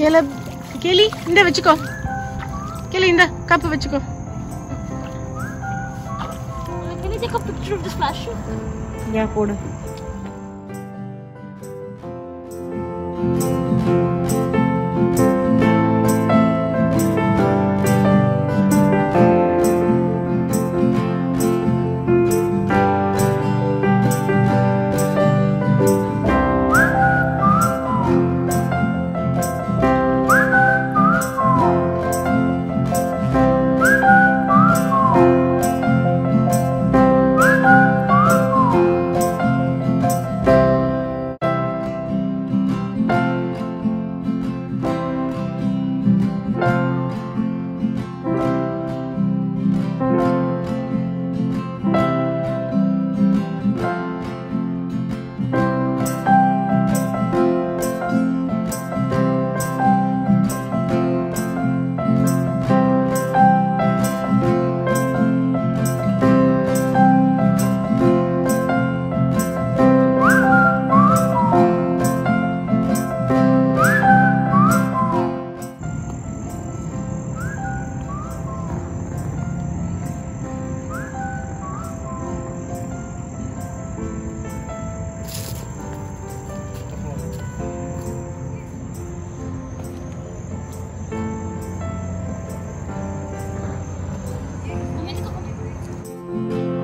கேல கேலி இந்த வச்சுக்கோ கேலி இந்த கப்பு வச்சுக்கோ Can I take a picture of the splash? யா போடு Let me take a picture.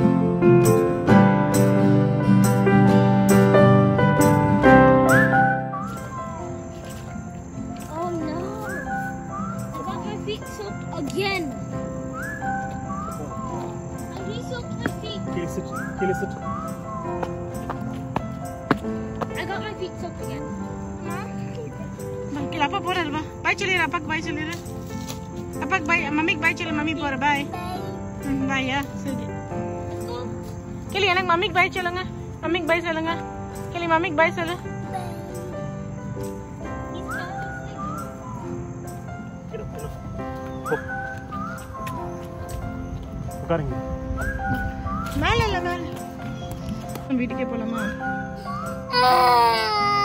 Oh no! I got my feet soaked again. I re-soaked my feet. Kelly, sit. Kelly, sit. I got my feet soaked again. கேல அப்பா போறாரு வா பாய் சொல்லிடு அப்பாக்கு பாய் சொல்லிடு அப்பாக்கு பாய் மம்மிக்கு பாய் சொல்லு மம்மி போற பாய் ம் பாயா சரி Let's go. கேலி எனக்கு மம்மிக்கு பாய் சொல்லுங்க மம்மிக்கு பாய் சொல்லுங்க கேலி மம்மிக்கு பாய் சொல்லு He's trying Get up, get up. Go. உட்காருங்க மேல இல்ல மேல வீட்டுக்கே போலாமா to